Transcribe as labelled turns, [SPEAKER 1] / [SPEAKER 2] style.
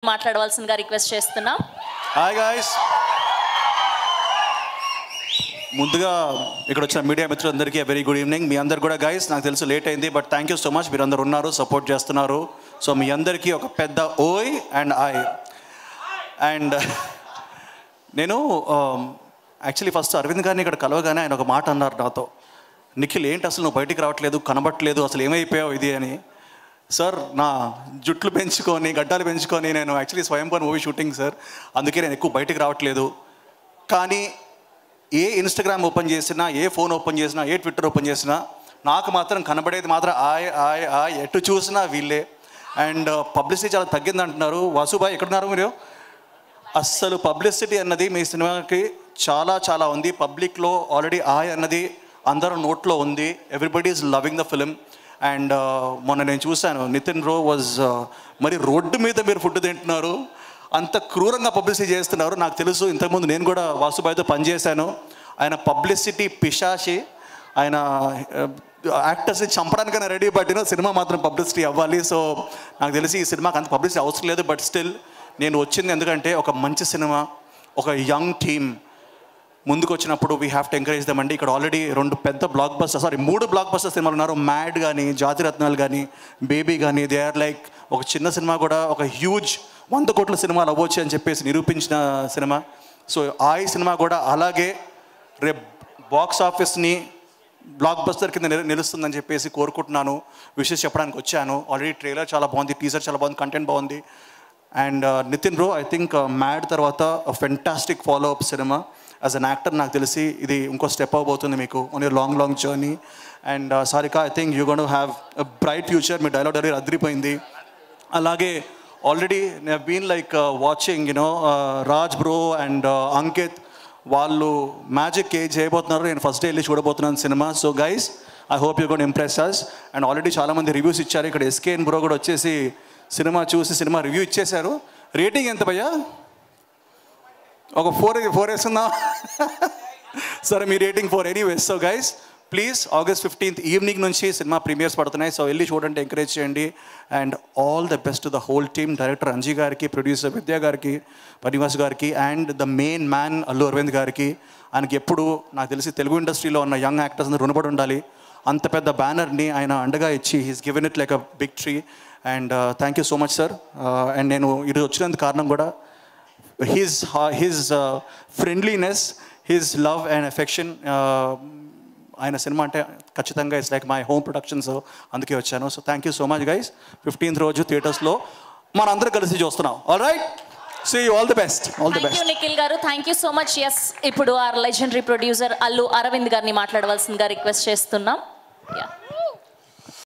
[SPEAKER 1] మాట్లాడవలసిందిగా రిక్వెస్ట్ చేస్తున్నాం
[SPEAKER 2] hi guys ముందుగా ఇక్కడ వచ్చిన మీడియా మిత్రులందరికీ వెరీ గుడ్ ఈవినింగ్ మీ అందరు కూడా గైస్ నాకు తెలుసు లేట్ అయింది but thank you so much మీరు అందరు ఉన్నారు సపోర్ట్ చేస్తున్నారు సో మీ అందరికీ ఒక పెద్ద ఓయ్ అండ్ ఐ అండ్ నేను యాక్చువల్లీ ఫస్ట్ అరవింద్ గారిని ఇక్కడ కలవగానే ఆయన ఒక మాట అన్నారు నాతో నిఖిల్ ఏంటి అసలు నువ్వు బయటికి రావట్లేదు కనబట్టలేదు అసలు ఏమైపోయావు ఇది అని సార్ నా జుట్లు పెంచుకొని గడ్డాలు పెంచుకొని నేను యాక్చువల్లీ స్వయంపర్ మూవీ షూటింగ్ సార్ అందుకే నేను ఎక్కువ బయటికి రావట్లేదు కానీ ఏ ఇన్స్టాగ్రామ్ ఓపెన్ చేసినా ఏ ఫోన్ ఓపెన్ చేసినా ఏ ట్విట్టర్ ఓపెన్ చేసినా నాకు మాత్రం కనబడేది మాత్రం ఆయ్ ఆయ్ ఆయ్ ఎటు చూసినా వీళ్ళే అండ్ పబ్లిసిటీ చాలా తగ్గింది అంటున్నారు వాసుబాయ్ ఎక్కడున్నారు మీరు అస్సలు పబ్లిసిటీ అన్నది మీ సినిమాకి చాలా చాలా ఉంది పబ్లిక్లో ఆల్రెడీ ఆయ్ అన్నది అందరూ నోట్లో ఉంది everybody is loving the film అండ్ మొన్న నేను చూశాను నితిన్ రో వాజ్ మరి రోడ్డు మీద మీరు ఫుడ్ తింటున్నారు అంత క్రూరంగా పబ్లిసిటీ చేస్తున్నారు నాకు తెలుసు ఇంతకుముందు నేను కూడా వాసుబాయ్తో పనిచేశాను ఆయన పబ్లిసిటీ పిశాషి ఆయన యాక్టర్స్ని చంపడానికైనా రెడీ పట్టిన సినిమా మాత్రం పబ్లిసిటీ అవ్వాలి సో నాకు తెలిసి ఈ సినిమాకి అంత పబ్లిసిటీ అవసరం లేదు బట్ స్టిల్ నేను వచ్చింది ఎందుకంటే ఒక మంచి సినిమా ఒక యంగ్ టీమ్ ముందుకు వచ్చినప్పుడు we have to encourage them అండి ఇక్కడ ఆల్రెడీ రెండు పెద్ద బ్లాక్ బస్టర్ సారీ మూడు బ్లాక్ బస్టర్ సినిమాలు ఉన్నారు మ్యాడ్ కానీ జాతిరత్నాలు కానీ బేబీ కానీ దే ఆర్ లైక్ ఒక చిన్న సినిమా కూడా ఒక హ్యూజ్ వంద కోట్ల సినిమాలు అవ్వచ్చు అని చెప్పేసి నిరూపించిన సినిమా సో ఆ ఈ సినిమా కూడా అలాగే రేపు బాక్స్ ఆఫీస్ని బ్లాక్ బస్టర్ కింద నిలు- నిలుస్తుందని చెప్పేసి కోరుకుంటున్నాను విషెస్ చెప్పడానికి వచ్చాను ఆల్రెడీ ట్రైలర్ చాలా బాగుంది టీజర్ చాలా బాగుంది కంటెంట్ బాగుంది అండ్ నితిన్ రో ఐ థింక్ మ్యాడ్ తర్వాత ఫెంటాస్టిక్ ఫాలో అప్ సినిమా యాజ్ అన్ యాక్టర్ నాకు తెలిసి ఇది ఇంకో స్టెప్ అవబోతుంది మీకు own long long journey and Sarika I think you gonna have bright future మీ డైలాగ్ డైరీ అదిరిపోయింది అలాగే ఆల్రెడీ నేను been like watching you know Raj bro and Ankit వాళ్ళు మ్యాజిక్ ఏ చేయబోతున్నారు నేను ఫస్ట్ డే వెళ్ళి చూడబోతున్నాను సినిమా so guys I hope you gonna impress us and already చాలామంది రివ్యూస్ ఇచ్చారు ఇక్కడ ఎస్కేఎన్ బ్రో కూడా వచ్చేసి సినిమా చూసి సినిమా రివ్యూ ఇచ్చేశారు రేటింగ్ ఎంత భయ్యా ఒక ఫోర్ ఫోర్ వేస్తుందా సరే మీ rating four anyways so guys please August fifteenth evening నుంచి సినిమా ప్రీమియర్స్ పడుతున్నాయి సో వెళ్ళి చూడండి ఎంకరేజ్ చేయండి and all the best the whole team director Anji గారికి ప్రొడ్యూసర్ విద్యా గారికి పనివాస్ గారికి and the main man Allu Aravind గారికి ఆయనకి ఎప్పుడు నాకు తెలిసి తెలుగు ఇండస్ట్రీలో ఉన్న యంగ్ యాక్టర్స్ అందరూ రుణపడి ఉండాలి అంత పెద్ద బ్యానర్ని ఆయన అండగా ఇచ్చి he's given it like a big tree and thank you so much sir and నేను ఈరోజు వచ్చినందుకు కారణం కూడా his uh, his uh, friendliness, his love and affection. Uh, ఆయన సినిమా అంటే ఖచ్చితంగా it's like my home productions అందుకే వచ్చాను so thank you so much guys fifteenth రోజు థియేటర్స్లో మనందరం కలిసి చూస్తున్నాం all right see all the best all the
[SPEAKER 1] thank you
[SPEAKER 2] best
[SPEAKER 1] Nikhil గారు thank you so much yes ఇప్పుడు our legendary producer Allu Aravind గారిని మాట్లాడవలసిందిగా రిక్వెస్ట్ చేస్తున్నాం యా